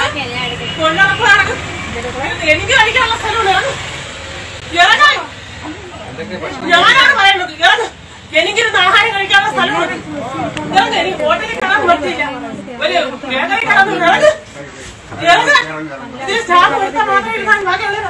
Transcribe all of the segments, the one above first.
കൊല്ലറപ്പ് നടക്കും എനിക്ക് കഴിക്കാനുള്ള സ്ഥലമുണ്ട് ഇറങ്ങ്. ഇറങ്ങാൻ ഞാനാണ് പറയുന്നത് ഇറങ്ങ് എനിക്കിരുന്ന് ആഹാരം കഴിക്കാനുള്ള സ്ഥലമുണ്ട് ഇറങ്ങ് എനിക്ക് ഹോട്ടലിൽ കാണാൻ പറ്റില്ല ഒരു ബേക്കറി കാണാൻ ഇറങ്ങ് ഇറങ്ങ് ഇതിൽ സ്റ്റാഫ് കൊടുത്താൽ മാത്രമേ ഇരുന്നാൽ ബാക്കിയുള്ള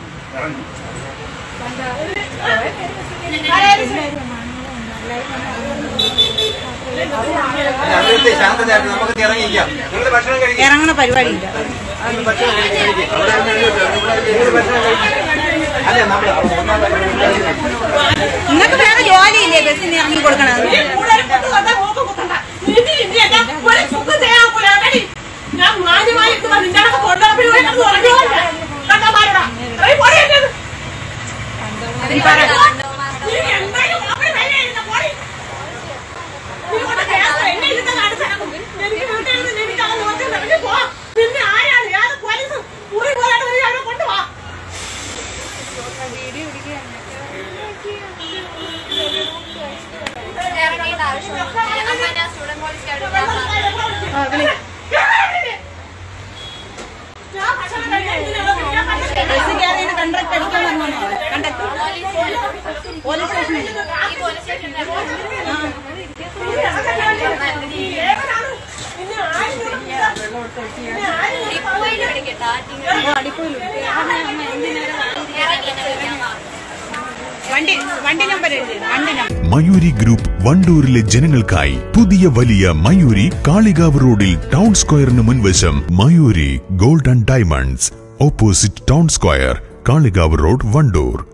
അവിടുത്തെ ശാന്തതയായിട്ട് നമുക്ക് ഇറങ്ങിയിരിക്കാം നിങ്ങൾ ഭക്ഷണം കഴിക്കാം ഇറങ്ങണ പരിപാടിയില്ല നിങ്ങൾ ഭക്ഷണം കഴിക്കാം നിങ്ങൾ ഭക്ഷണം കഴിക്കാം അല്ല നമ്മൾ നിങ്ങൾക്ക് വേറെ ജോലിയില്ലേ ബസ്സിന് ഇറങ്ങി കൊടുക്കണത് നീ കൂടുതൽ കുത്തു കണ്ടാ മൂക്ക് കുത്തണ്ട. നിന്റെ ഇന്ത്യയല്ല, ഒരു ചുക്കും ചെയ്യാൻ ഒക്കൂല, കേട്ടടി? ഞാൻ മാന്യമായി ഇരിക്കുമ്പോ നിന്റെ കണക്ക് കൊണ്ടുനടപ്പിന് പോയി കിടന്ന് ഉറങ്ങിയതല്ല. കണ്ടാ പാരടാ. ഇറങ്ങി പോടി എൻ്റെ അടുത്ത്. നീ എന്തായാലും അവിടെ തന്നെ ഇരുന്ന് പോടി. നീ കൊണ്ട് കേസ് എന്നെ ഇരുന്ന് കാണിച്ച് നടക്കും. എനിക്ക് വീട്ടിൽ ഇരുന്ന് എനിക്ക് അത് നോക്കി ഇറങ്ങി പോ. നിന്നെ ആരാണ്? ഏത് പോലീസ്? മുറി പോലെയാണ് നീ അവിടെ കൊണ്ടുവാ. ഞാൻ ഭക്ഷണം കഴിക്കാൻ ഇതിനുള്ള ഞാൻ ഭക്ഷണം ബസ് കയറിയിട്ട് കണ്ടക്ട് അടിക്കാൻ വന്നോ കണ്ടക്ട് പോലീസ് സ്റ്റേഷനിൽ വണ്ടി വണ്ടി നമ്പർ എഴുതി വണ്ടി നമ്പർ മയൂരി ഗ്രൂപ്പ് വണ്ടൂരിലെ ജനങ്ങൾക്കായി പുതിയ വലിയ മയൂരി കാളികാവ് റോഡിൽ ടൗൺ സ്ക്വയറിന് മുൻവശം Mayuri gold and diamonds opposite town square Kalikavu road Wandoor